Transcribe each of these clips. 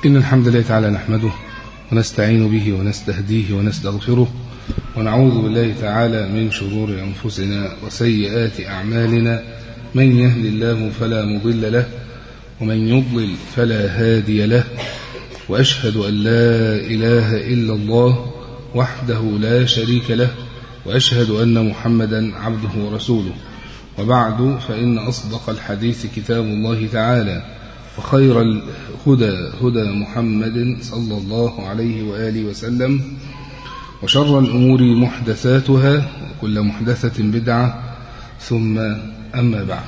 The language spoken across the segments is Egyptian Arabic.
إن الحمد لله تعالى نحمده ونستعين به ونستهديه ونستغفره ونعوذ بالله تعالى من شرور أنفسنا وسيئات أعمالنا من يهد الله فلا مضل له ومن يضلل فلا هادي له وأشهد أن لا إله إلا الله وحده لا شريك له وأشهد أن محمدا عبده ورسوله وبعد فإن أصدق الحديث كتاب الله تعالى وخير الهدى هدى محمد صلى الله عليه وآله وسلم وشر الأمور محدثاتها وكل محدثة بدعة ثم أما بعد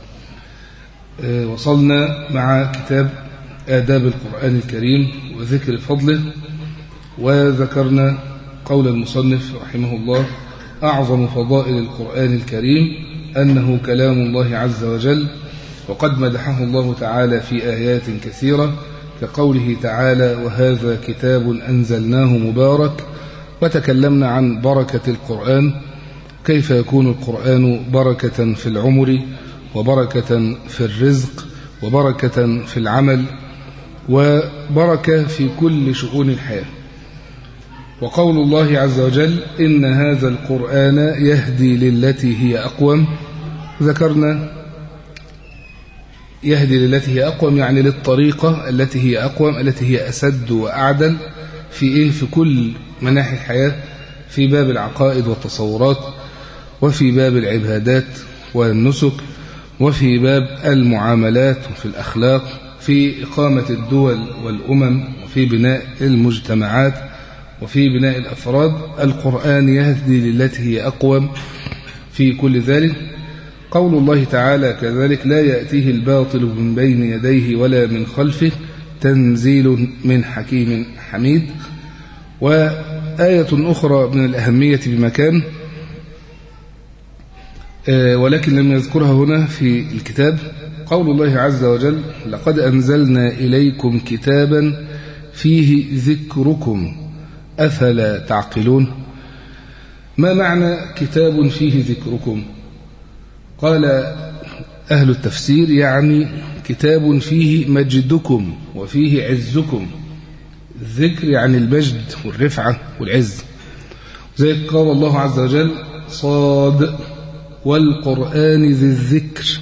وصلنا مع كتاب آداب القرآن الكريم وذكر فضله وذكرنا قول المصنف رحمه الله أعظم فضائل القرآن الكريم أنه كلام الله عز وجل وقد مدحه الله تعالى في آيات كثيرة كقوله تعالى وهذا كتاب أنزلناه مبارك وتكلمنا عن بركة القرآن كيف يكون القرآن بركة في العمر وبركة في الرزق وبركة في العمل وبركة في كل شؤون الحياة وقول الله عز وجل إن هذا القرآن يهدي للتي هي أقوم ذكرنا يهدي للتي هي أقوم يعني للطريقة التي هي أقوم التي هي أسد وأعدل في إيه في كل مناحي الحياة في باب العقائد والتصورات وفي باب العبادات والنسك وفي باب المعاملات وفي الأخلاق في إقامة الدول والأمم وفي بناء المجتمعات وفي بناء الأفراد القرآن يهدي للتي هي أقوم في كل ذلك قول الله تعالى كذلك لا يأتيه الباطل من بين يديه ولا من خلفه تنزيل من حكيم حميد وآية أخرى من الأهمية بمكان ولكن لم يذكرها هنا في الكتاب قول الله عز وجل لقد أنزلنا إليكم كتابا فيه ذكركم أفلا تعقلون ما معنى كتاب فيه ذكركم قال أهل التفسير يعني كتاب فيه مجدكم وفيه عزكم الذكر يعني المجد والرفعة والعز زي قال الله عز وجل صاد والقرآن ذي الذكر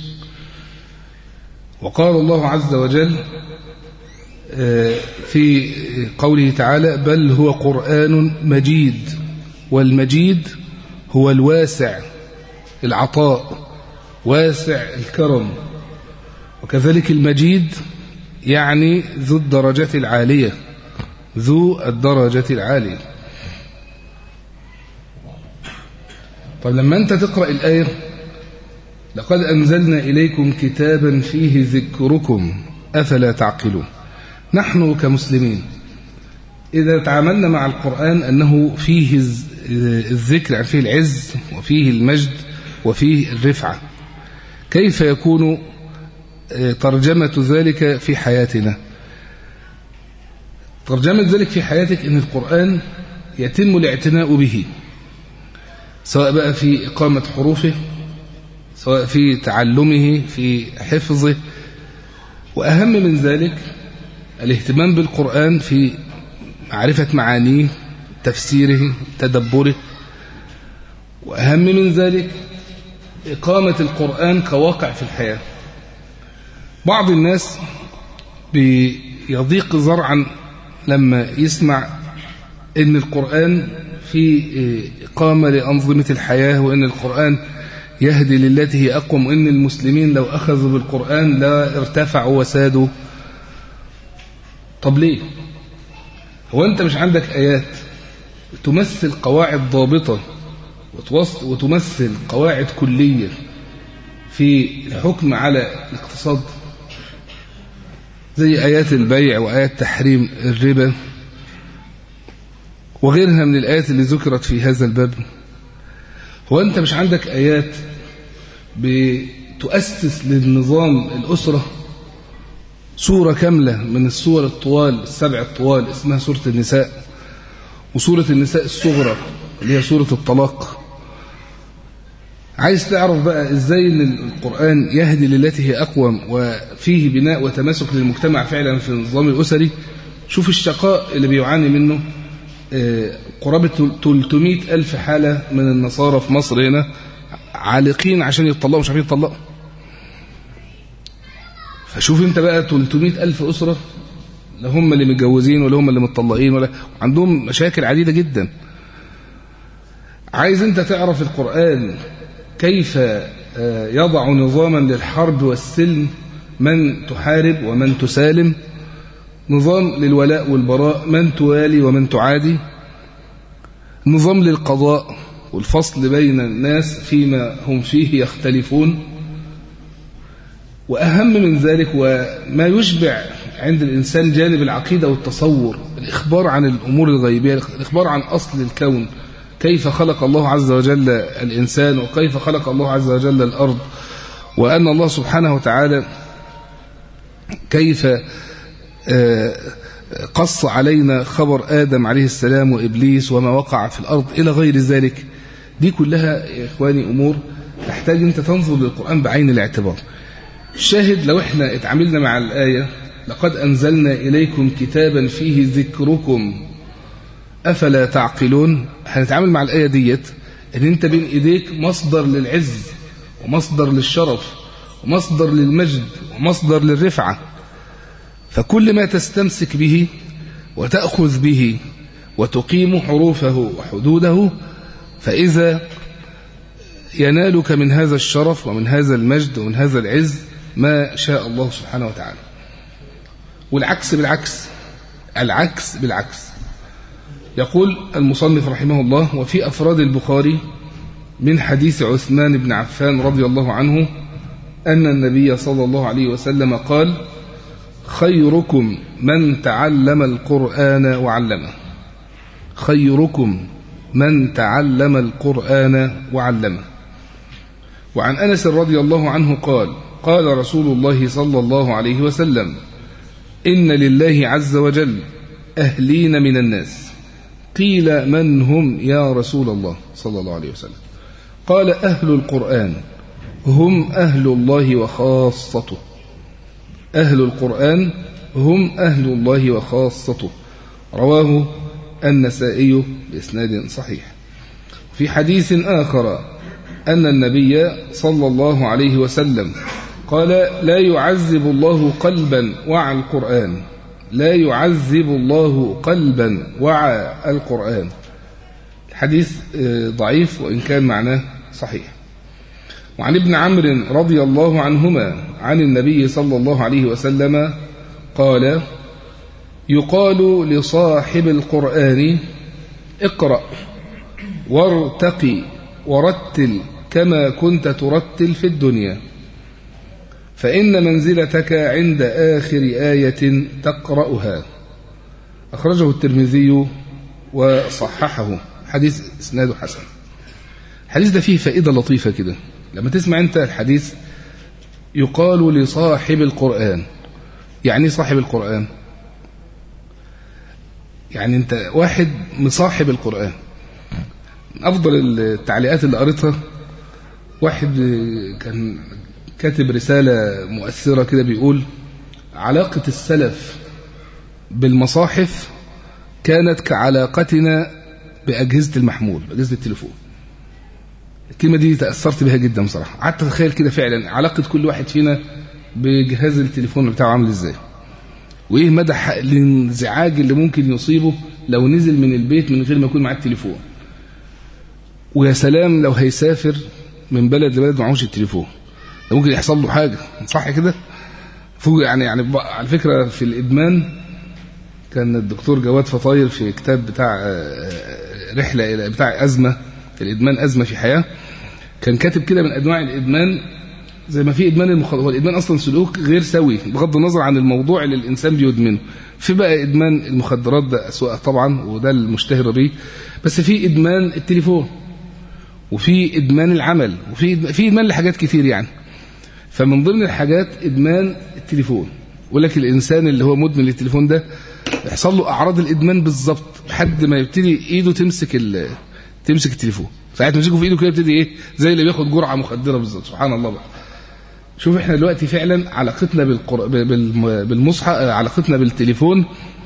وقال الله عز وجل في قوله تعالى بل هو قرآن مجيد والمجيد هو الواسع العطاء واسع الكرم وكذلك المجيد يعني ذو الدرجة العالية ذو الدرجة العالية طيب لما أنت تقرأ الآية لقد أنزلنا إليكم كتابا فيه ذكركم أفلا تعقلون نحن كمسلمين إذا تعاملنا مع القرآن أنه فيه الذكر يعني فيه العز وفيه المجد وفيه الرفعة كيف يكون ترجمة ذلك في حياتنا ترجمة ذلك في حياتك أن القرآن يتم الاعتناء به سواء بقى في إقامة حروفه سواء في تعلمه في حفظه وأهم من ذلك الاهتمام بالقرآن في معرفة معانيه تفسيره تدبره وأهم من ذلك إقامة القرآن كواقع في الحياة بعض الناس بيضيق ذرعا لما يسمع ان القرآن في إقامة لأنظمة الحياة وأن القرآن يهدي للتي هي أقوم وأن المسلمين لو أخذوا بالقرآن لا ارتفعوا وسادوا طب ليه هو أنت مش عندك آيات تمثل قواعد ضابطة وتمثل قواعد كلية في الحكم على الاقتصاد زي آيات البيع وآيات تحريم الربا وغيرها من الآيات اللي ذكرت في هذا الباب هو أنت مش عندك آيات بتؤسس للنظام الأسرة سورة كاملة من السور الطوال السبع الطوال اسمها سورة النساء وسورة النساء الصغرى اللي هي سورة الطلاق عايز تعرف بقى ازاي ان القرآن يهدي للتي هي أقوم وفيه بناء وتماسك للمجتمع فعلا في النظام الأسري شوف الشقاء اللي بيعاني منه قرابة 300 ألف حالة من النصارى في مصر هنا عالقين عشان يتطلقوا مش عارفين يتطلقوا فشوف انت بقى 300 ألف أسرة لا هم اللي متجوزين ولا هم اللي متطلقين ولا عندهم مشاكل عديدة جدا عايز انت تعرف القرآن كيف يضع نظاما للحرب والسلم من تحارب ومن تسالم نظام للولاء والبراء من توالي ومن تعادي نظام للقضاء والفصل بين الناس فيما هم فيه يختلفون وأهم من ذلك وما يشبع عند الإنسان جانب العقيدة والتصور الإخبار عن الأمور الغيبية الإخبار عن أصل الكون كيف خلق الله عز وجل الإنسان وكيف خلق الله عز وجل الأرض وأن الله سبحانه وتعالى كيف قص علينا خبر آدم عليه السلام وإبليس وما وقع في الأرض إلى غير ذلك دي كلها يا إخواني أمور تحتاج أنت تنظر للقرآن بعين الاعتبار الشاهد لو احنا اتعاملنا مع الآية لقد أنزلنا إليكم كتابا فيه ذكركم أفلا تعقلون هنتعامل مع الآية ديت ان انت بين ايديك مصدر للعز ومصدر للشرف ومصدر للمجد ومصدر للرفعة فكل ما تستمسك به وتأخذ به وتقيم حروفه وحدوده فإذا ينالك من هذا الشرف ومن هذا المجد ومن هذا العز ما شاء الله سبحانه وتعالى والعكس بالعكس العكس بالعكس يقول المصنف رحمه الله وفي أفراد البخاري من حديث عثمان بن عفان رضي الله عنه أن النبي صلى الله عليه وسلم قال خيركم من تعلم القرآن وعلمه خيركم من تعلم القرآن وعلمه وعن أنس رضي الله عنه قال قال رسول الله صلى الله عليه وسلم إن لله عز وجل أهلين من الناس قيل من هم يا رسول الله صلى الله عليه وسلم قال أهل القرآن هم أهل الله وخاصته أهل القرآن هم أهل الله وخاصته رواه النسائي بإسناد صحيح في حديث آخر أن النبي صلى الله عليه وسلم قال لا يعذب الله قلبا وعى القرآن لا يعذب الله قلبا وعى القرآن الحديث ضعيف وإن كان معناه صحيح وعن ابن عمرو رضي الله عنهما عن النبي صلى الله عليه وسلم قال يقال لصاحب القرآن اقرأ وارتقي ورتل كما كنت ترتل في الدنيا فإن منزلتك عند آخر آية تقرأها أخرجه الترمذي وصححه حديث إسناده حسن الحديث ده فيه فائدة لطيفة كده لما تسمع أنت الحديث يقال لصاحب القرآن يعني صاحب القرآن يعني أنت واحد مصاحب القرآن أفضل التعليقات اللي قريتها واحد كان كاتب رسالة مؤثرة كده بيقول علاقة السلف بالمصاحف كانت كعلاقتنا بأجهزة المحمول بأجهزة التليفون الكلمة دي تأثرت بها جدا بصراحة قعدت أتخيل كده فعلا علاقة كل واحد فينا بجهاز التليفون بتاعه عامل ازاي وايه مدى الانزعاج اللي ممكن يصيبه لو نزل من البيت من غير ما يكون معاه التليفون ويا سلام لو هيسافر من بلد لبلد معهوش التليفون ده ممكن يحصل له حاجة صح كده فوق يعني يعني على فكرة في الإدمان كان الدكتور جواد فطاير في كتاب بتاع رحلة إلى بتاع أزمة الإدمان أزمة في حياة كان كاتب كده من أنواع الإدمان زي ما في إدمان المخدرات هو الإدمان أصلا سلوك غير سوي بغض النظر عن الموضوع اللي الإنسان بيدمنه في بقى إدمان المخدرات ده أسوأ طبعا وده المشتهر بيه بس في إدمان التليفون وفي إدمان العمل وفي في إدمان لحاجات كتير يعني فمن ضمن الحاجات إدمان التليفون ولكن الإنسان اللي هو مدمن للتليفون ده يحصل له أعراض الإدمان بالظبط لحد ما يبتدي إيده تمسك ال... تمسك التليفون ساعة ما يمسكه في إيده كده يبتدي إيه زي اللي بياخد جرعة مخدرة بالظبط سبحان الله بقى شوف إحنا دلوقتي فعلا علاقتنا بالقر... بال... بالمصحف علاقتنا بالتليفون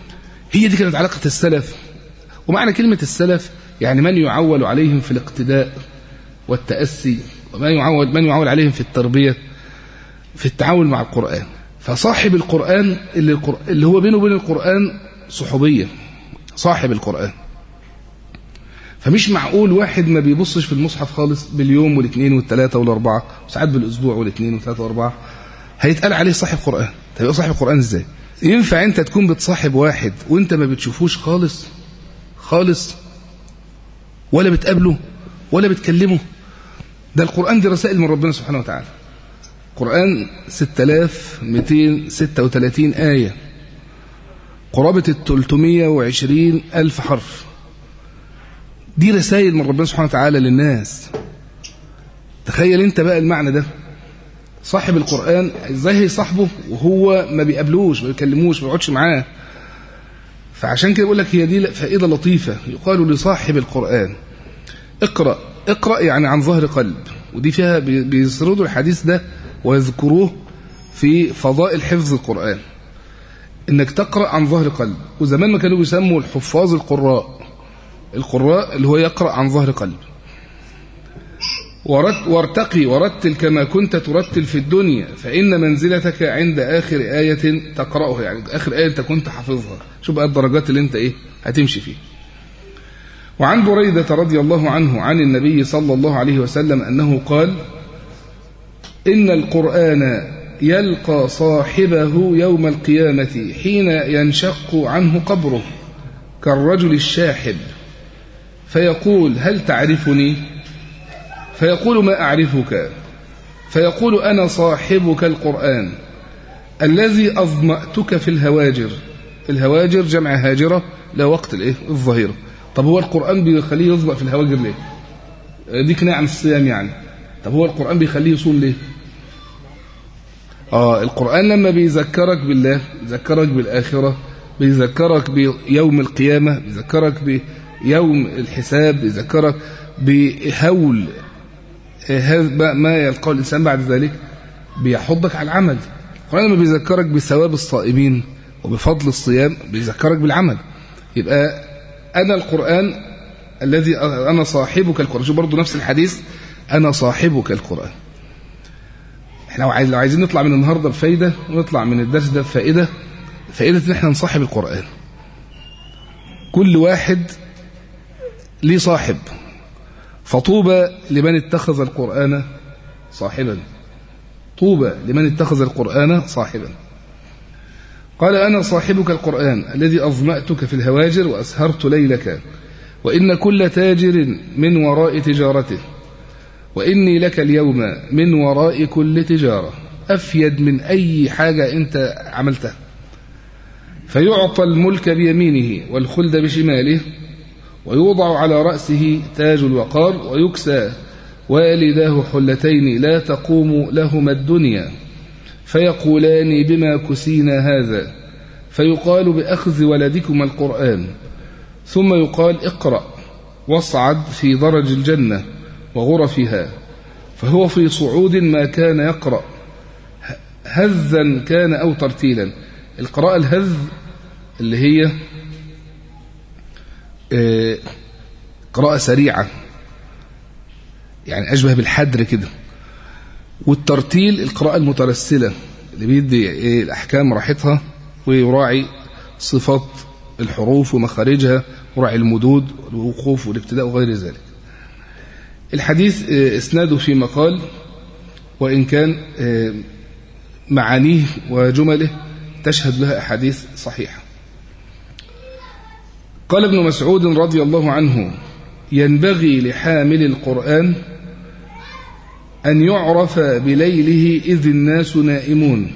هي دي كانت علاقة السلف ومعنى كلمة السلف يعني من يعول عليهم في الاقتداء والتأسي ومن يعول من يعول عليهم في التربية في التعامل مع القرآن فصاحب القرآن اللي, اللي هو بينه وبين القرآن صحوبية صاحب القرآن فمش معقول واحد ما بيبصش في المصحف خالص باليوم والاثنين والثلاثة والأربعة وساعات بالأسبوع والاثنين والثلاثة والأربعة هيتقال عليه صاحب قرآن طب يبقى صاحب قرآن ازاي ينفع انت تكون بتصاحب واحد وانت ما بتشوفوش خالص خالص ولا بتقابله ولا بتكلمه ده القرآن دي رسائل من ربنا سبحانه وتعالى قرآن 6236 آية قرابة ال 320 ألف حرف دي رسائل من ربنا سبحانه وتعالى للناس تخيل انت بقى المعنى ده صاحب القرآن ازاي هيصاحبه وهو ما بيقابلوش ما بيكلموش ما بيقعدش معاه فعشان كده بقول لك هي دي فائدة لطيفة يقال لصاحب القرآن اقرأ اقرأ يعني عن ظهر قلب ودي فيها بيسردوا الحديث ده ويذكروه في فضائل حفظ القرآن انك تقرأ عن ظهر قلب وزمان ما كانوا بيسموا الحفاظ القراء القراء اللي هو يقرأ عن ظهر قلب وارتقي ورتل كما كنت ترتل في الدنيا فإن منزلتك عند آخر آية تقرأها يعني آخر آية أنت كنت حافظها شوف بقى الدرجات اللي أنت إيه هتمشي فيه وعن بريدة رضي الله عنه عن النبي صلى الله عليه وسلم أنه قال إن القرآن يلقى صاحبه يوم القيامة حين ينشق عنه قبره كالرجل الشاحب فيقول هل تعرفني فيقول ما أعرفك فيقول أنا صاحبك القرآن الذي أظمأتك في الهواجر الهواجر جمع هاجرة لا وقت الايه الظهيرة طب هو القرآن بيخليه يظمأ في الهواجر ليه دي كناية عن الصيام يعني طب هو القرآن بيخليه يصوم ليه آه القرآن لما بيذكرك بالله بيذكرك بالآخرة بيذكرك بيوم القيامة بيذكرك بيوم الحساب بيذكرك بهول هذا ما يلقاه الإنسان بعد ذلك بيحضك على العمل القرآن لما بيذكرك بثواب الصائمين وبفضل الصيام بيذكرك بالعمل يبقى أنا القرآن الذي أنا صاحبك القرآن شو برضو نفس الحديث أنا صاحبك القرآن احنا لو عايزين نطلع من النهاردة بفايدة ونطلع من الدرس ده بفائدة فائدة ان احنا نصاحب القرآن كل واحد ليه صاحب فطوبى لمن اتخذ القرآن صاحبا طوبى لمن اتخذ القرآن صاحبا قال أنا صاحبك القرآن الذي أظمأتك في الهواجر وأسهرت ليلك وإن كل تاجر من وراء تجارته وإني لك اليوم من وراء كل تجارة أفيد من أي حاجة أنت عملتها فيعطى الملك بيمينه والخلد بشماله ويوضع على رأسه تاج الوقار ويكسى والداه حلتين لا تقوم لهما الدنيا فيقولان بما كسينا هذا فيقال بأخذ ولدكما القرآن ثم يقال اقرأ واصعد في درج الجنة وغرفها فهو في صعود ما كان يقرأ هزا كان أو ترتيلا القراءة الهز اللي هي قراءة سريعة يعني أشبه بالحدر كده والترتيل القراءة المترسلة اللي بيدي الأحكام راحتها ويراعي صفات الحروف ومخارجها وراعي المدود والوقوف والابتداء وغير ذلك الحديث اسناده في مقال وإن كان معانيه وجمله تشهد لها أحاديث صحيحة قال ابن مسعود رضي الله عنه ينبغي لحامل القرآن أن يعرف بليله إذ الناس نائمون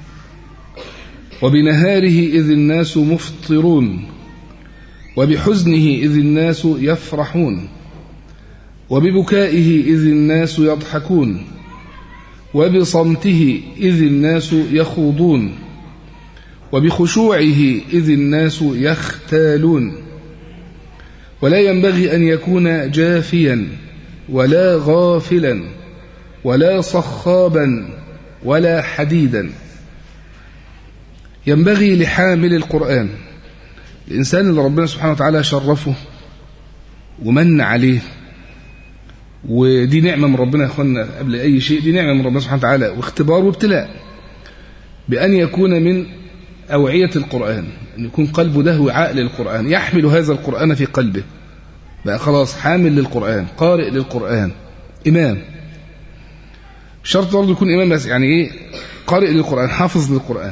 وبنهاره إذ الناس مفطرون وبحزنه إذ الناس يفرحون وببكائه إذ الناس يضحكون وبصمته إذ الناس يخوضون وبخشوعه إذ الناس يختالون ولا ينبغي أن يكون جافيا ولا غافلا ولا صخابا ولا حديدا ينبغي لحامل القرآن الإنسان اللي ربنا سبحانه وتعالى شرفه ومن عليه ودي نعمة من ربنا يا أخوانا قبل أي شيء دي نعمة من ربنا سبحانه وتعالى واختبار وابتلاء بأن يكون من أوعية القرآن أن يكون قلبه ده وعاء للقرآن يحمل هذا القرآن في قلبه بقى خلاص حامل للقرآن قارئ للقرآن إمام شرط برضه يكون إمام بس يعني إيه قارئ للقرآن حافظ للقرآن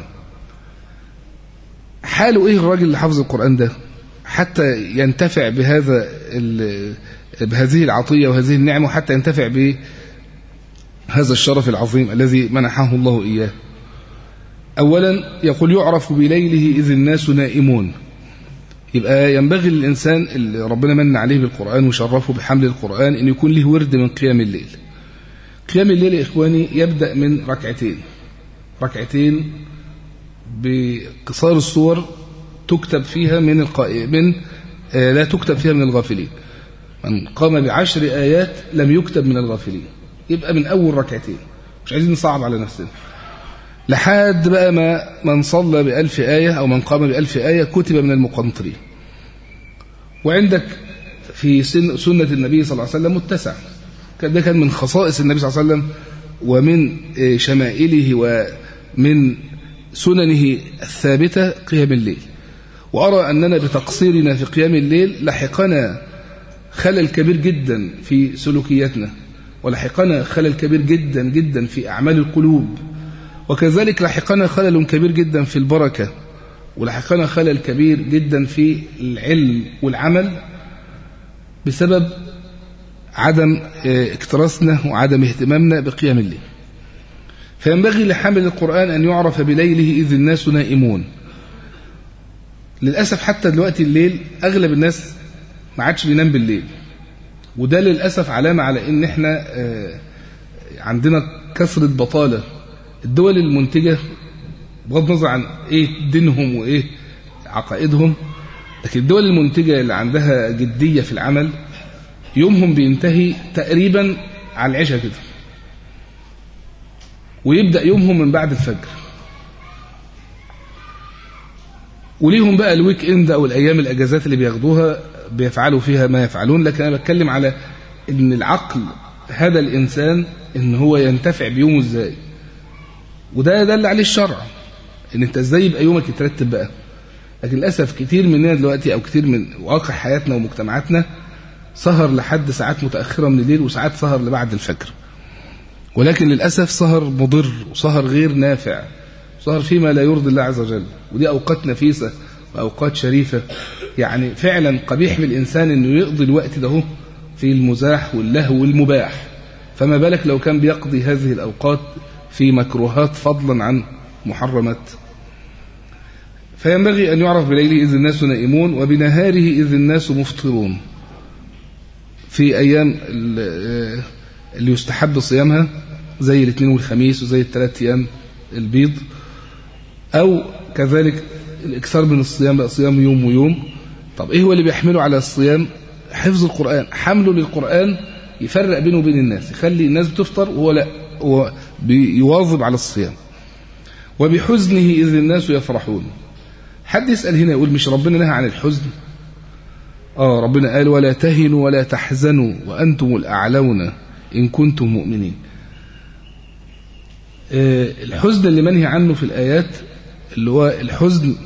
حاله إيه الراجل اللي حافظ القرآن ده حتى ينتفع بهذا بهذه العطية وهذه النعمة وحتى ينتفع بهذا الشرف العظيم الذي منحه الله إياه أولا يقول يعرف بليله إذ الناس نائمون يبقى ينبغي للإنسان اللي ربنا من عليه بالقرآن وشرفه بحمل القرآن أن يكون له ورد من قيام الليل قيام الليل يا إخواني يبدأ من ركعتين ركعتين بقصار الصور تكتب فيها من القائم من آه لا تكتب فيها من الغافلين من قام بعشر آيات لم يكتب من الغافلين يبقى من أول ركعتين مش عايزين نصعب على نفسنا لحد بقى ما من صلى بألف آية أو من قام بألف آية كتب من المقنطرين وعندك في سن سنة النبي صلى الله عليه وسلم متسع ده كان من خصائص النبي صلى الله عليه وسلم ومن شمائله ومن سننه الثابتة قيام الليل وأرى أننا بتقصيرنا في قيام الليل لحقنا خلل كبير جدا في سلوكياتنا ولحقنا خلل كبير جدا جدا في أعمال القلوب وكذلك لحقنا خلل كبير جدا في البركة ولحقنا خلل كبير جدا في العلم والعمل بسبب عدم اكتراثنا وعدم اهتمامنا بقيام الليل فينبغي لحامل القرآن أن يعرف بليله إذ الناس نائمون للأسف حتى دلوقتي الليل أغلب الناس ما عادش بينام بالليل وده للأسف علامة على إن إحنا عندنا كثرة بطالة الدول المنتجة بغض النظر عن إيه دينهم وإيه عقائدهم لكن الدول المنتجة اللي عندها جدية في العمل يومهم بينتهي تقريبا على العشاء كده ويبدأ يومهم من بعد الفجر وليهم بقى الويك اند او الايام الاجازات اللي بياخدوها بيفعلوا فيها ما يفعلون لكن انا بتكلم على ان العقل هذا الانسان ان هو ينتفع بيومه ازاي وده ده اللي عليه الشرع ان انت ازاي يبقى يومك يترتب بقى لكن للاسف كتير مننا دلوقتي او كتير من واقع حياتنا ومجتمعاتنا سهر لحد ساعات متاخره من الليل وساعات سهر لبعد الفجر ولكن للاسف سهر مضر وسهر غير نافع سهر فيما لا يرضي الله عز وجل ودي اوقات نفيسه واوقات شريفه يعني فعلا قبيح بالانسان انه يقضي الوقت ده في المزاح واللهو والمباح فما بالك لو كان بيقضي هذه الاوقات في مكروهات فضلا عن محرمات فينبغي أن يعرف بليله إذ الناس نائمون وبنهاره إذ الناس مفطرون في أيام اللي يستحب صيامها زي الاثنين والخميس وزي الثلاث أيام البيض أو كذلك الإكثار من الصيام بقى صيام يوم ويوم طب إيه هو اللي بيحمله على الصيام حفظ القرآن حمله للقرآن يفرق بينه وبين الناس يخلي الناس بتفطر وهو لا هو بيواظب على الصيام وبحزنه إذ الناس يفرحون حد يسأل هنا يقول مش ربنا نهى عن الحزن آه ربنا قال ولا تهنوا ولا تحزنوا وأنتم الأعلون إن كنتم مؤمنين آه الحزن اللي منهي عنه في الآيات اللي هو الحزن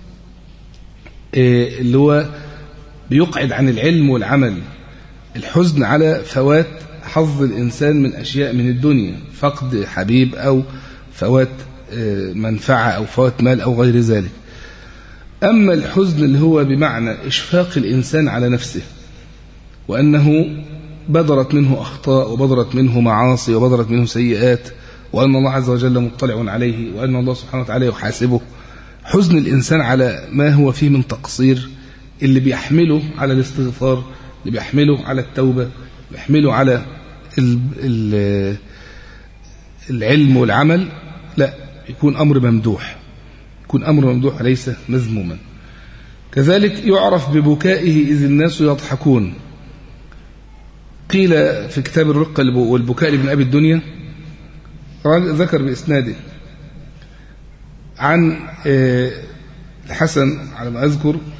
آه اللي هو بيقعد عن العلم والعمل الحزن على فوات حظ الإنسان من أشياء من الدنيا فقد حبيب أو فوات منفعة أو فوات مال أو غير ذلك أما الحزن اللي هو بمعنى إشفاق الإنسان على نفسه وأنه بدرت منه أخطاء وبدرت منه معاصي وبدرت منه سيئات وأن الله عز وجل مطلع عليه وأن الله سبحانه وتعالى يحاسبه حزن الإنسان على ما هو فيه من تقصير اللي بيحمله على الاستغفار اللي بيحمله على التوبة بيحمله على ال ال العلم والعمل لا يكون أمر ممدوح يكون أمر ممدوح وليس مذموما كذلك يعرف ببكائه إذ الناس يضحكون قيل في كتاب الرقة والبكاء لابن أبي الدنيا ذكر بإسناده عن الحسن على ما أذكر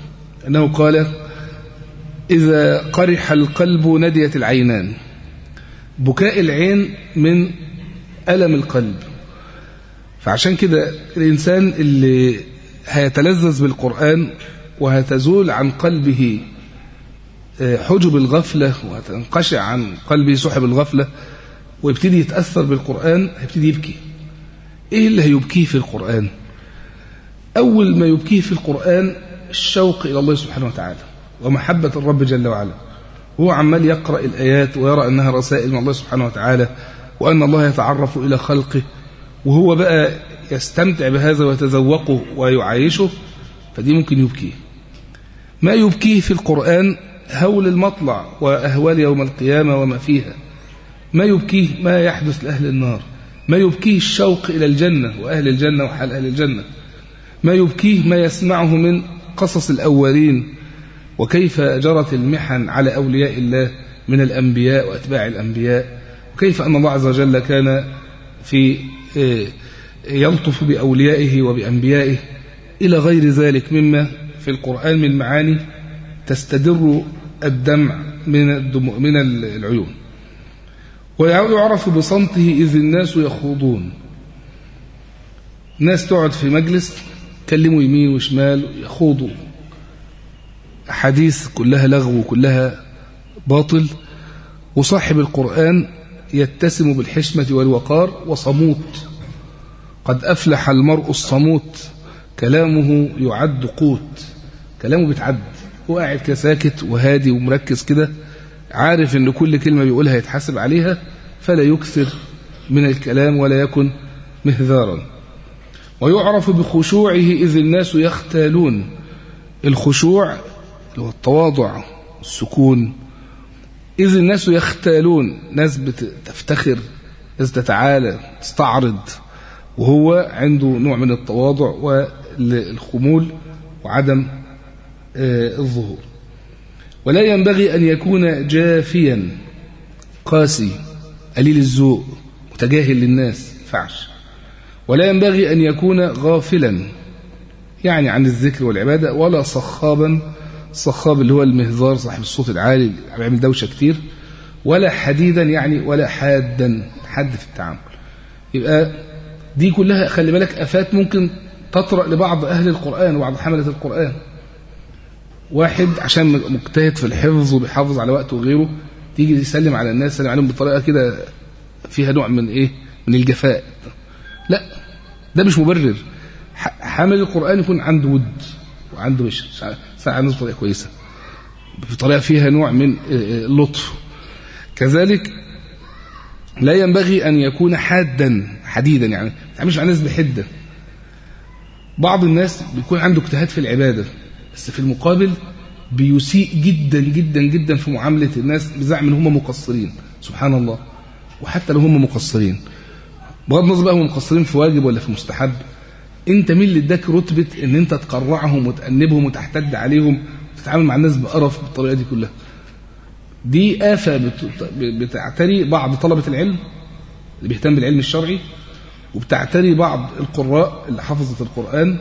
أنه قال إذا قرح القلب نديت العينان بكاء العين من ألم القلب فعشان كده الإنسان اللي هيتلذذ بالقرآن وهتزول عن قلبه آه، حجب الغفلة وهتنقشع عن قلبه سحب الغفلة ويبتدي يتأثر بالقرآن هيبتدي يبكي إيه اللي هيبكيه في القرآن أول ما يبكيه في القرآن الشوق إلى الله سبحانه وتعالى ومحبة الرب جل وعلا هو عمال يقرأ الآيات ويرى أنها رسائل من الله سبحانه وتعالى وأن الله يتعرف إلى خلقه وهو بقى يستمتع بهذا ويتذوقه ويعايشه فدي ممكن يبكيه ما يبكيه في القرآن هول المطلع وأهوال يوم القيامة وما فيها ما يبكيه ما يحدث لأهل النار ما يبكيه الشوق إلى الجنة وأهل الجنة وحال أهل الجنة ما يبكيه ما يسمعه من قصص الأولين وكيف جرت المحن على أولياء الله من الأنبياء وأتباع الأنبياء وكيف أن الله عز وجل كان في آه، يلطف بأوليائه وبأنبيائه إلى غير ذلك مما في القرآن من معاني تستدر الدمع من من العيون ويعرف بصمته إذ الناس يخوضون ناس تقعد في مجلس يكلموا يمين وشمال يخوضوا حديث كلها لغو وكلها باطل وصاحب القرآن يتسم بالحشمة والوقار وصموت قد أفلح المرء الصموت كلامه يعد قوت كلامه بيتعد هو قاعد كساكت وهادي ومركز كده عارف ان كل كلمة بيقولها يتحاسب عليها فلا يكثر من الكلام ولا يكن مهذارا ويعرف بخشوعه إذ الناس يختالون الخشوع هو التواضع السكون إذ الناس يختالون ناس بتفتخر ناس تتعالى تستعرض وهو عنده نوع من التواضع والخمول وعدم آه، الظهور ولا ينبغي أن يكون جافيا قاسي قليل الذوق متجاهل للناس فعش ولا ينبغي أن يكون غافلا يعني عن الذكر والعبادة ولا صخابا صخاب اللي هو المهذار صاحب الصوت العالي اللي بيعمل دوشة كتير ولا حديدا يعني ولا حادا حد في التعامل يبقى دي كلها خلي بالك أفات ممكن تطرأ لبعض أهل القرآن وبعض حملة القرآن واحد عشان مجتهد في الحفظ وبيحافظ على وقته وغيره تيجي يسلم على الناس يسلم عليهم بطريقة كده فيها نوع من إيه من الجفاء لا ده مش مبرر حامل القرآن يكون عنده ود وعنده بشر ساعة الناس بطريقة كويسة بطريقة فيها نوع من اللطف كذلك لا ينبغي أن يكون حادا حديدا يعني ما تعملش مع الناس بحدة بعض الناس بيكون عنده اجتهاد في العبادة بس في المقابل بيسيء جدا جدا جدا في معاملة الناس بزعم ان هم مقصرين سبحان الله وحتى لو هم مقصرين بغض النظر بقى هم مقصرين في واجب ولا في مستحب انت مين اللي اداك رتبه ان انت تقرعهم وتأنبهم وتحتد عليهم وتتعامل مع الناس بقرف بالطريقه دي كلها دي آفة بتعتري بعض طلبة العلم اللي بيهتم بالعلم الشرعي وبتعتري بعض القراء اللي حفظت القرآن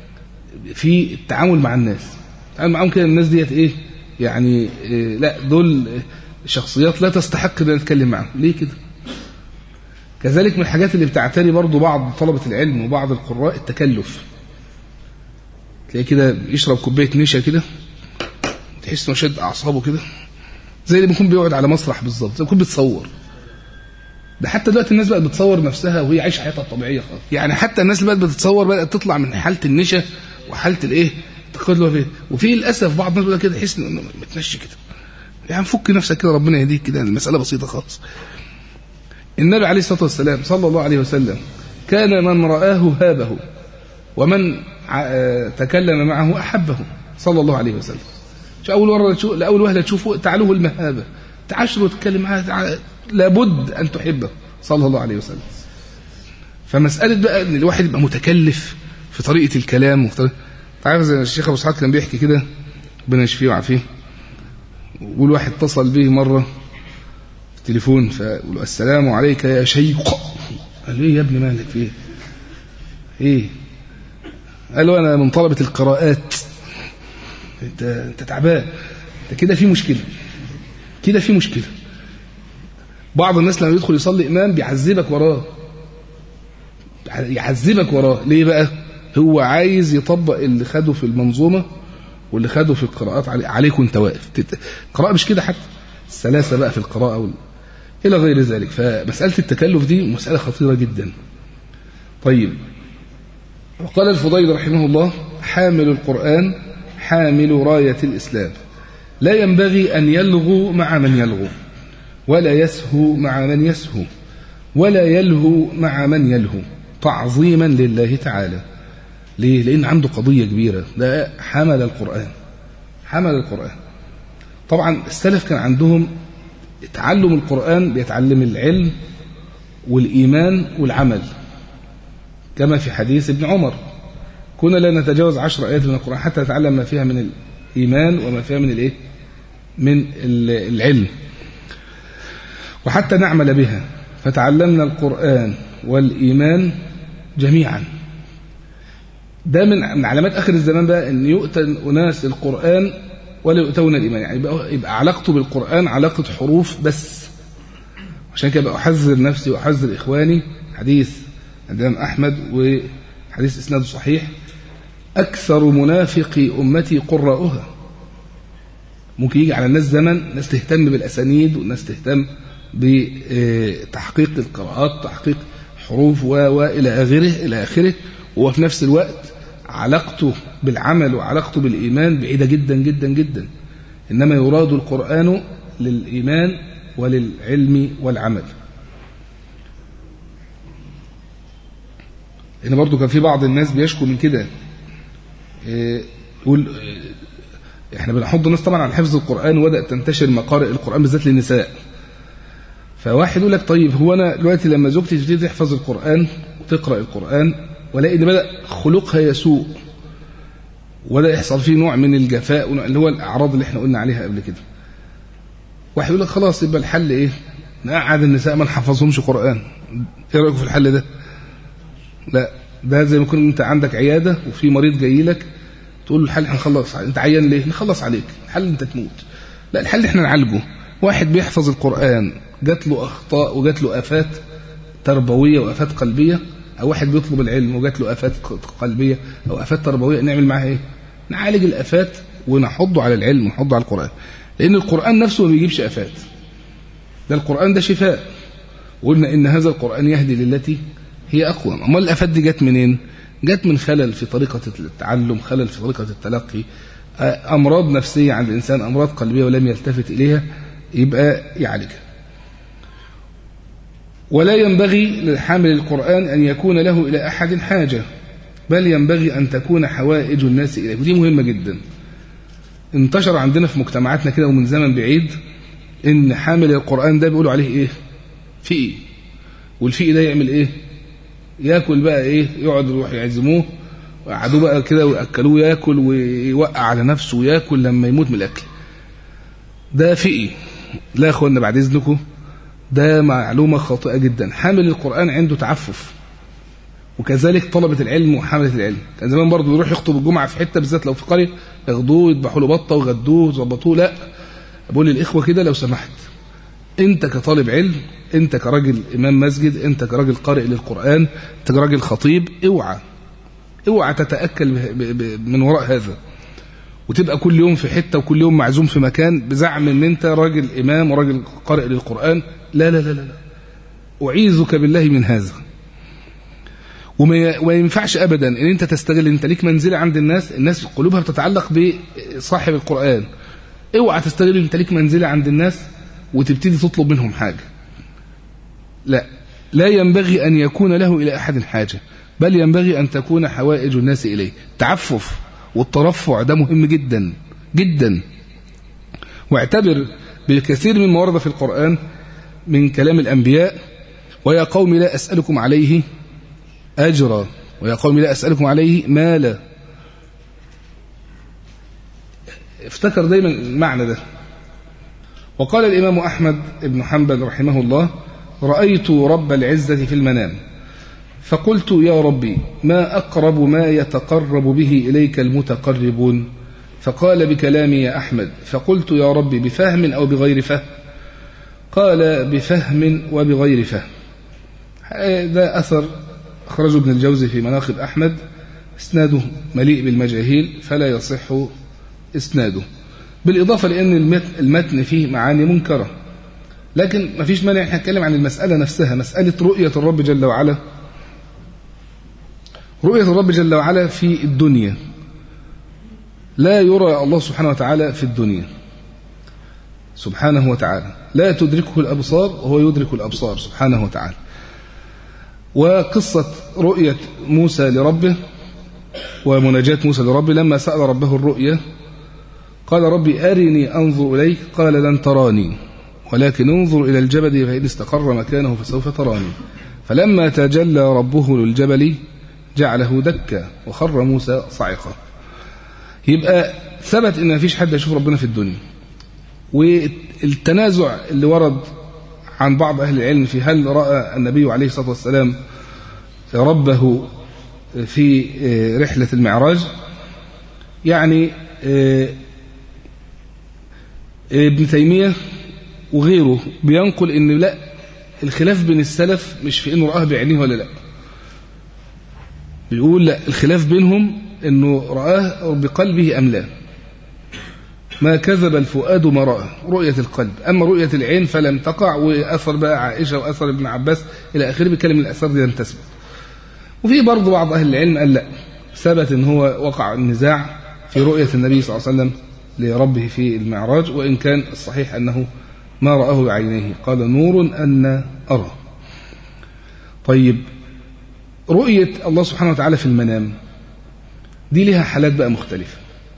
في التعامل مع الناس التعامل معهم كده الناس ديت ايه يعني إيه لا دول شخصيات لا تستحق ان نتكلم معهم ليه كده كذلك من الحاجات اللي بتعتري برضو بعض طلبة العلم وبعض القراء التكلف تلاقيه كده يشرب كوباية نشا كده تحس انه شد اعصابه كده زي اللي بيكون بيقعد على مسرح بالظبط زي بيكون بيتصور ده حتى دلوقتي الناس بقت بتصور نفسها وهي عايشه حياتها الطبيعيه خالص يعني حتى الناس اللي بقت بتتصور بدات تطلع من حاله النشا وحاله الايه التقلب وفي للاسف بعض الناس كده تحس انه متنشي كده يعني فك نفسك كده ربنا يهديك كده المساله بسيطه خالص النبي عليه الصلاة والسلام صلى الله عليه وسلم كان من رآه هابه ومن تكلم معه أحبه صلى الله عليه وسلم شو أول مرة تشوف لأول وهلة تشوفه تعلوه المهابة تعاشره وتتكلم معاه لابد أن تحبه صلى الله عليه وسلم فمسألة بقى أن الواحد يبقى متكلف في طريقة الكلام وفي تعرف زي الشيخ أبو سعاد كان بيحكي كده ربنا يشفيه ويعافيه والواحد اتصل به مرة تليفون فقال السلام عليك يا شيخ قال له ايه يا ابني مالك في ايه ايه قال له انا من طلبة القراءات انت انت تعبان انت كده في مشكله كده في مشكله بعض الناس لما يدخل يصلي امام بيعذبك وراه يعذبك وراه ليه بقى هو عايز يطبق اللي خده في المنظومه واللي خده في القراءات عليك وانت واقف القراءه مش كده حتى السلاسه بقى في القراءه وال... الى غير ذلك فمساله التكلف دي مساله خطيره جدا طيب وقال الفضيل رحمه الله حامل القرآن حامل راية الإسلام لا ينبغي أن يلغو مع من يلغو ولا يسهو مع من يسهو ولا يلهو مع من يلهو تعظيما لله تعالى ليه؟ لأن عنده قضية كبيرة ده حمل القرآن حمل القرآن طبعا السلف كان عندهم تعلم القرآن بيتعلم العلم والإيمان والعمل كما في حديث ابن عمر كنا لا نتجاوز عشر آيات من القرآن حتى نتعلم ما فيها من الإيمان وما فيها من الإيه؟ من العلم وحتى نعمل بها فتعلمنا القرآن والإيمان جميعا ده من علامات آخر الزمان بقى أن يؤتى أناس القرآن ولا يؤتون الإيمان يعني يبقى علاقته بالقرآن علاقة حروف بس عشان كده أحذر نفسي وأحذر إخواني حديث عند الإمام أحمد وحديث إسناده صحيح أكثر منافق أمتي قراؤها ممكن يجي على الناس زمن ناس تهتم بالأسانيد وناس تهتم بتحقيق القراءات تحقيق حروف وإلى آخره إلى آخره وفي نفس الوقت علاقته بالعمل وعلاقته بالإيمان بعيدة جدا جدا جدا إنما يراد القرآن للإيمان وللعلم والعمل هنا برضو كان في بعض الناس بيشكو من كده يقول احنا بنحض الناس طبعا على حفظ القرآن وبدأت تنتشر مقارئ القرآن بالذات للنساء فواحد يقول لك طيب هو انا دلوقتي لما زوجتي تبتدي تحفظ القرآن وتقرأ القرآن والاقي ان بدأ خلقها يسوء وبدأ يحصل فيه نوع من الجفاء اللي هو الأعراض اللي احنا قلنا عليها قبل كده واحد يقول لك خلاص يبقى الحل ايه نقعد النساء ما نحفظهمش قرآن ايه رأيكم في الحل ده لا ده زي ما يكون انت عندك عيادة وفي مريض جاي لك تقول له الحل هنخلص انت عيان ليه نخلص عليك الحل انت تموت لا الحل احنا نعالجه واحد بيحفظ القرآن جات له أخطاء وجات له آفات تربوية وآفات قلبية أو واحد بيطلب العلم وجات له آفات قلبية أو آفات تربوية نعمل معاه إيه نعالج الآفات ونحضه على العلم ونحضه على القرآن لأن القرآن نفسه ما بيجيبش آفات ده القرآن ده شفاء وقلنا إن هذا القرآن يهدي للتي هي أقوى أمال الآفات دي جت منين جت من خلل في طريقة التعلم خلل في طريقة التلقي أمراض نفسية عند الإنسان أمراض قلبية ولم يلتفت إليها يبقى يعالجها ولا ينبغي لحامل القرآن أن يكون له إلى أحد حاجة بل ينبغي أن تكون حوائج الناس إليه ودي مهمة جدا انتشر عندنا في مجتمعاتنا كده ومن زمن بعيد إن حامل القرآن ده بيقولوا عليه إيه فئي والفئي ده يعمل إيه ياكل بقى إيه يقعد يروح يعزموه وقعدوه بقى كده ويأكلوه ياكل ويوقع على نفسه وياكل لما يموت من الأكل ده فئي لا يا اخوانا بعد اذنكم ده معلومة خاطئة جدا حامل القرآن عنده تعفف وكذلك طلبة العلم وحاملة العلم كان زمان برضه يروح يخطب الجمعة في حتة بالذات لو في قرية ياخدوه يذبحوا له بطة ويغدوه ويظبطوه لا بقول للإخوة كده لو سمحت أنت كطالب علم أنت كراجل إمام مسجد أنت كراجل قارئ للقرآن أنت كراجل خطيب اوعى اوعى تتأكل من وراء هذا وتبقى كل يوم في حتة وكل يوم معزوم في مكان بزعم ان انت راجل امام وراجل قارئ للقرآن لا لا لا لا اعيذك بالله من هذا وما ينفعش ابدا ان انت تستغل انت ليك منزله عند الناس الناس قلوبها بتتعلق بصاحب القرآن اوعى تستغل انت ليك منزله عند الناس وتبتدي تطلب منهم حاجة لا لا ينبغي ان يكون له الى احد حاجة بل ينبغي ان تكون حوائج الناس اليه تعفف والترفع ده مهم جدا جدا واعتبر بالكثير من ورد في القرآن من كلام الأنبياء ويا قوم لا أسألكم عليه أجرا ويا قوم لا أسألكم عليه مالا افتكر دايما المعنى ده وقال الإمام أحمد بن حنبل رحمه الله رأيت رب العزة في المنام فقلت يا ربي ما أقرب ما يتقرب به إليك المتقربون فقال بكلامي يا أحمد فقلت يا ربي بفهم أو بغير فهم قال بفهم وبغير فهم ده أثر أخرجه ابن الجوزي في مناقب أحمد اسناده مليء بالمجاهيل فلا يصح اسناده بالإضافة لأن المتن فيه معاني منكرة لكن ما فيش مانع نتكلم عن المسألة نفسها مسألة رؤية الرب جل وعلا رؤية الرب جل وعلا في الدنيا لا يرى الله سبحانه وتعالى في الدنيا سبحانه وتعالى لا تدركه الأبصار وهو يدرك الأبصار سبحانه وتعالى وقصة رؤية موسى لربه ومناجاة موسى لربه لما سأل ربه الرؤية قال ربي أرني أنظر إليك قال لن تراني ولكن انظر إلى الجبل فإن استقر مكانه فسوف تراني فلما تجلى ربه للجبل جعله دكا وخر موسى صعقا يبقى ثبت ان مفيش حد يشوف ربنا في الدنيا والتنازع اللي ورد عن بعض أهل العلم في هل رأى النبي عليه الصلاة والسلام ربه في رحلة المعراج يعني ابن تيمية وغيره بينقل ان لا الخلاف بين السلف مش في انه رآه بعينيه ولا لا بيقول لا الخلاف بينهم انه رآه بقلبه ام لا ما كذب الفؤاد ما رأى رؤية القلب أما رؤية العين فلم تقع وأثر بقى عائشة وأثر ابن عباس إلى آخره بيتكلم الأثار دي لم تثبت وفي برضه بعض أهل العلم قال لا ثبت ان هو وقع النزاع في رؤية النبي صلى الله عليه وسلم لربه في المعراج وإن كان الصحيح أنه ما رآه بعينيه قال نور أن أرى طيب رؤية الله سبحانه وتعالى في المنام دي لها حالات بقى مختلفة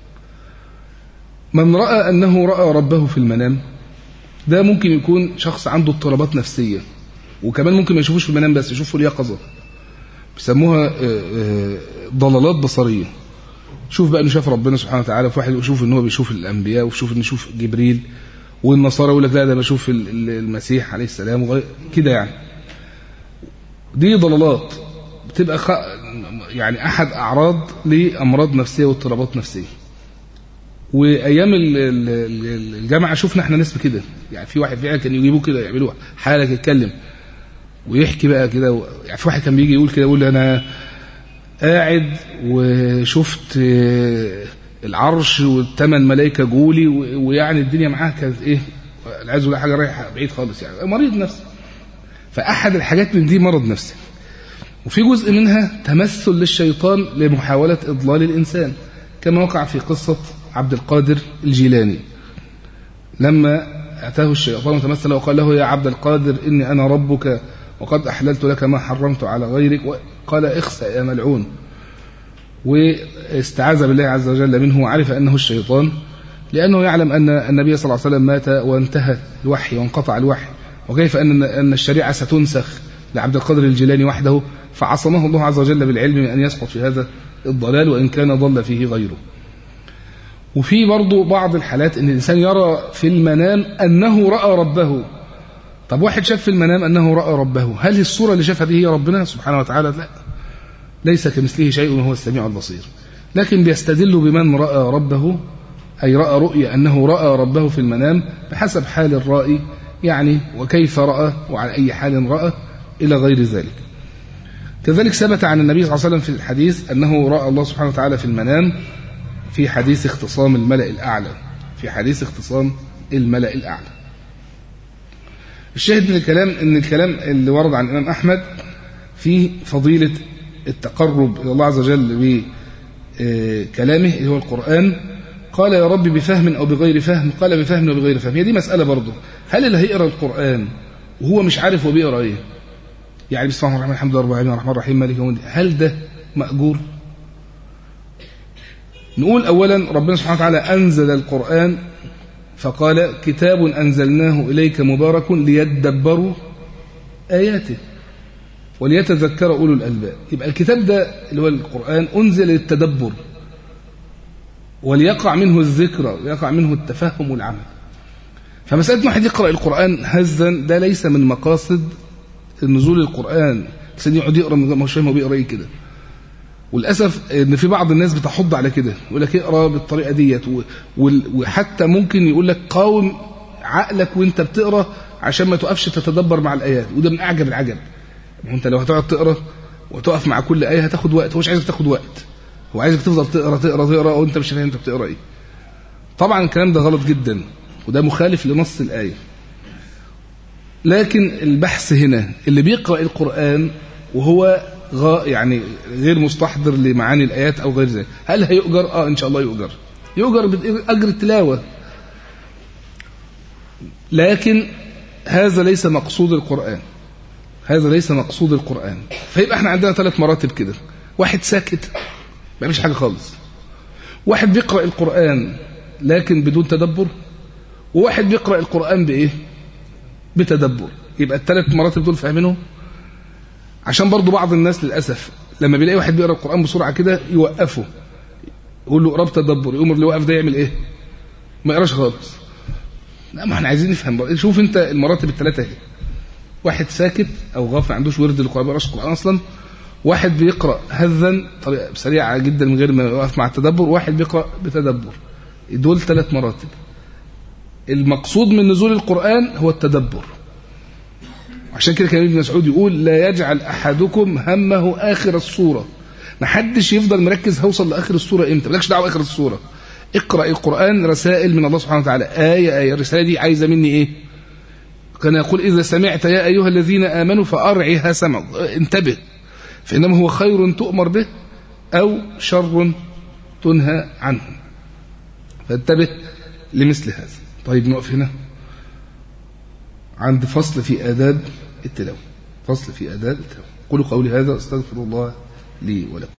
من رأى أنه رأى ربه في المنام ده ممكن يكون شخص عنده اضطرابات نفسية وكمان ممكن ما يشوفوش في المنام بس يشوفه اليقظة بيسموها ضلالات بصرية شوف بقى انه شاف ربنا سبحانه وتعالى في واحد يشوف ان هو بيشوف الانبياء ويشوف انه يشوف جبريل والنصارى يقول لك لا ده بشوف المسيح عليه السلام وغير كده يعني دي ضلالات بتبقى خ... يعني احد اعراض لامراض نفسيه واضطرابات نفسيه وايام الجامعه شفنا احنا ناس كده يعني في واحد فعلا كان يجيبوه كده يعملوه حاله يتكلم ويحكي بقى كده و... يعني في واحد كان بيجي يقول كده يقول انا قاعد وشفت العرش والثمان ملائكه جولي ويعني الدنيا معاه كانت ايه العياذ بالله حاجه رايحه بعيد خالص يعني مريض نفسي فاحد الحاجات من دي مرض نفسي وفي جزء منها تمثل للشيطان لمحاوله اضلال الانسان كما وقع في قصه عبد القادر الجيلاني لما اتاه الشيطان وتمثل وقال له يا عبد القادر اني انا ربك وقد احللت لك ما حرمت على غيرك قال اخسأ يا ملعون واستعاذ بالله عز وجل منه وعرف أنه الشيطان لأنه يعلم أن النبي صلى الله عليه وسلم مات وانتهى الوحي وانقطع الوحي وكيف أن أن الشريعة ستنسخ لعبد القادر الجيلاني وحده فعصمه الله عز وجل بالعلم من أن يسقط في هذا الضلال وإن كان ضل فيه غيره وفي برضه بعض الحالات أن الإنسان يرى في المنام أنه رأى ربه طب واحد شاف في المنام أنه رأى ربه هل الصورة اللي شافها دي هي ربنا سبحانه وتعالى لا ليس كمثله شيء وهو السميع البصير لكن بيستدل بمن رأى ربه أي رأى رؤيا أنه رأى ربه في المنام بحسب حال الرائي يعني وكيف رأى وعلى أي حال رأى إلى غير ذلك كذلك ثبت عن النبي صلى الله عليه وسلم في الحديث أنه رأى الله سبحانه وتعالى في المنام في حديث اختصام الملأ الأعلى في حديث اختصام الملأ الأعلى الشاهد من الكلام ان الكلام اللي ورد عن الامام احمد فيه فضيله التقرب الى الله عز وجل بكلامه اللي هو القران قال يا رب بفهم او بغير فهم قال بفهم او بغير فهم هي دي مساله برضه هل اللي هيقرا القران وهو مش عارف هو بيقرا ايه يعني بسم الله الرحمن الرحيم الحمد لله رب العالمين الرحمن الرحيم مالك يوم الدين هل ده ماجور نقول اولا ربنا سبحانه وتعالى انزل القران فقال كتاب أنزلناه إليك مبارك ليدبروا آياته وليتذكر أولو الألباب يبقى الكتاب ده اللي هو القرآن أنزل للتدبر وليقع منه الذكرى ويقع منه التفهم والعمل فمسألة واحد يقرأ القرآن هزا ده ليس من مقاصد نزول القرآن الإنسان يقعد يقرأ ما هوش فاهم هو بيقرأ إيه كده وللاسف ان في بعض الناس بتحض على كده يقول لك اقرا بالطريقه ديت و- وال- وحتى ممكن يقول لك قاوم عقلك وانت بتقرا عشان ما تقفش تتدبر مع الايات وده من اعجب العجب ما هو انت لو هتقعد تقرا وتقف مع كل ايه هتاخد وقت هو مش عايزك تاخد وقت هو عايزك تفضل تقرا تقرا تقرا وانت مش فاهم انت بتقرا ايه طبعا الكلام ده غلط جدا وده مخالف لنص الايه لكن البحث هنا اللي بيقرأ القرآن وهو غا يعني غير مستحضر لمعاني الآيات أو غير ذلك هل هيؤجر؟ آه إن شاء الله يؤجر يؤجر بأجر التلاوة لكن هذا ليس مقصود القرآن هذا ليس مقصود القرآن فيبقى احنا عندنا ثلاث مراتب كده واحد ساكت ما فيش حاجة خالص واحد بيقرأ القرآن لكن بدون تدبر وواحد بيقرأ القرآن بإيه بتدبر يبقى الثلاث مراتب دول فاهمينهم عشان برضو بعض الناس للأسف لما بيلاقي واحد بيقرأ القرآن بسرعة كده يوقفه يقول له اقرا بتدبر يقوم اللي واقف ده يعمل ايه ما يقراش خالص لا ما احنا عايزين نفهم بقى. شوف انت المراتب الثلاثه اهي واحد ساكت او غافل ما عندوش ورد للقرآن ما بيقراش القرآن اصلا واحد بيقرأ هذا طريقة سريعة جدا من غير ما يقف مع التدبر واحد بيقرأ بتدبر دول ثلاث مراتب المقصود من نزول القرآن هو التدبر عشان كده كان ابن مسعود يقول لا يجعل أحدكم همه آخر الصورة ما حدش يفضل مركز هوصل لآخر الصورة إمتى مالكش دعوة آخر الصورة اقرأ القرآن رسائل من الله سبحانه وتعالى آية آية الرسالة دي عايزة مني إيه كان يقول إذا سمعت يا أيها الذين آمنوا فأرعها سمع انتبه فإنما هو خير تؤمر به أو شر تنهى عنه فانتبه لمثل هذا طيب نقف هنا عند فصل في آداب التلاوة فصل في آداب التلاوة قولوا قولي هذا استغفر الله لي ولكم